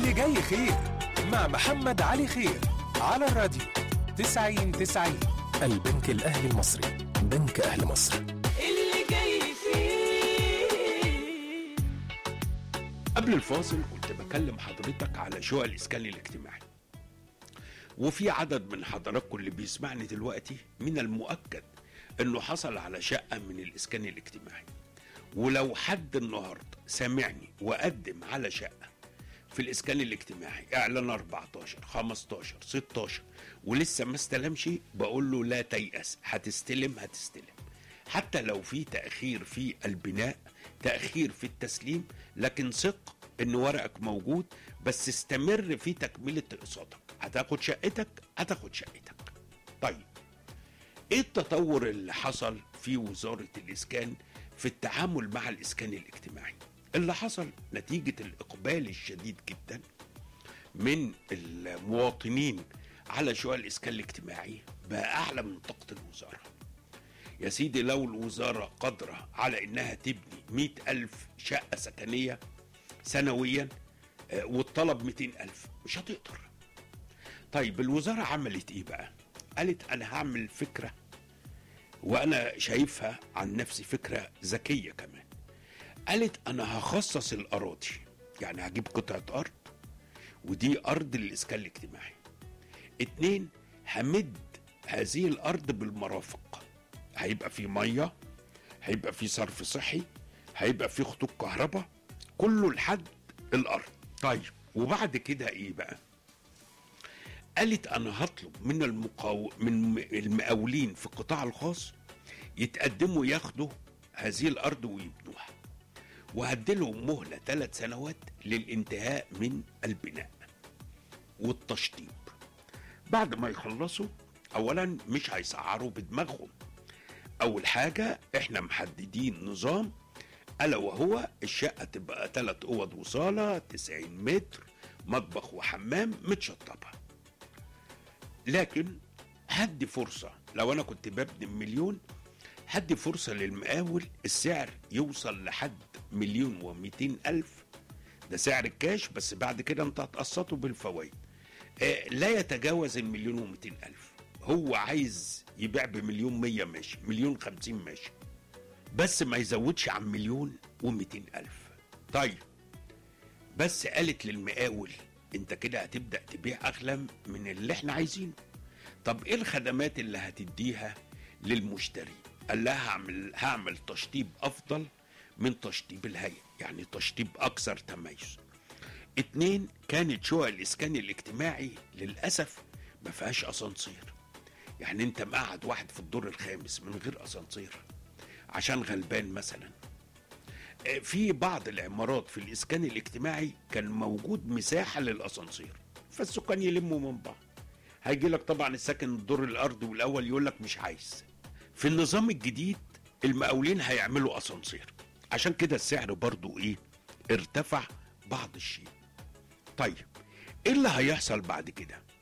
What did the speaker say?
اللي جاي خير مع محمد علي خير على الراديو 90 90 البنك الأهلي المصري بنك أهل مصر اللي جاي فيه قبل الفاصل كنت بكلم حضرتك على شقق الاسكان الاجتماعي وفي عدد من حضراتكم اللي بيسمعني دلوقتي من المؤكد انه حصل على شقه من الاسكان الاجتماعي ولو حد النهارده سامعني وقدم على شقه في الاسكان الاجتماعي اعلان 14 15 16 ولسه ما استلمش بقول له لا تيأس هتستلم هتستلم حتى لو في تأخير في البناء تأخير في التسليم لكن ثق ان ورقك موجود بس استمر في تكملة اقساطك هتاخد شقتك هتاخد شقتك طيب ايه التطور اللي حصل في وزارة الاسكان في التعامل مع الاسكان الاجتماعي اللي حصل نتيجة الاقبال الشديد جدا من المواطنين على شقق الاسكان الاجتماعي بقى اعلى من طاقة الوزارة يا سيدي لو الوزارة قادرة على إنها تبني مئة ألف شقة سكنية سنويا آه، والطلب 200 ألف مش هتقدر طيب الوزارة عملت إيه بقى قالت أنا هعمل فكرة وأنا شايفها عن نفسي فكرة ذكية كمان قالت أنا هخصص الأراضي يعني هجيب قطعة أرض ودي أرض للإسكان الاجتماعي اتنين همد هذه الأرض بالمرافق هيبقى في ميه هيبقى في صرف صحي هيبقى في خطوط كهرباء كله لحد الارض طيب وبعد كده ايه بقى قالت انا هطلب من المقاو... من المقاولين في القطاع الخاص يتقدموا ياخدوا هذه الارض ويبنوها وهديلهم مهله ثلاث سنوات للانتهاء من البناء والتشطيب بعد ما يخلصوا اولا مش هيسعروا بدماغهم اول حاجه احنا محددين نظام الا وهو الشقه تبقى ثلاث اوض وصاله 90 متر مطبخ وحمام متشطبه لكن هدي فرصه لو انا كنت ببني بمليون هدي فرصه للمقاول السعر يوصل لحد مليون ومئتين الف ده سعر الكاش بس بعد كده انت هتقسطه بالفوائد آه، لا يتجاوز المليون ومئتين ألف هو عايز يبيع بمليون مية ماشي مليون خمسين ماشي بس ما يزودش عن مليون ومئتين ألف طيب بس قالت للمقاول انت كده هتبدأ تبيع أغلى من اللي احنا عايزينه طب ايه الخدمات اللي هتديها للمشتري قال لها هعمل هعمل تشطيب افضل من تشطيب الهيئه يعني تشطيب اكثر تميز اتنين كانت شقق الاسكان الاجتماعي للاسف ما فيهاش اسانسير يعني انت مقعد واحد في الدور الخامس من غير اسانسير عشان غلبان مثلا آه، في بعض العمارات في الاسكان الاجتماعي كان موجود مساحه للاسانسير فالسكان يلموا من بعض هيجي لك طبعا الساكن الدور الارضي والاول يقول لك مش عايز في النظام الجديد المقاولين هيعملوا اسانسير عشان كده السعر برضو ايه ارتفع بعض الشيء طيب ايه اللي هيحصل بعد كده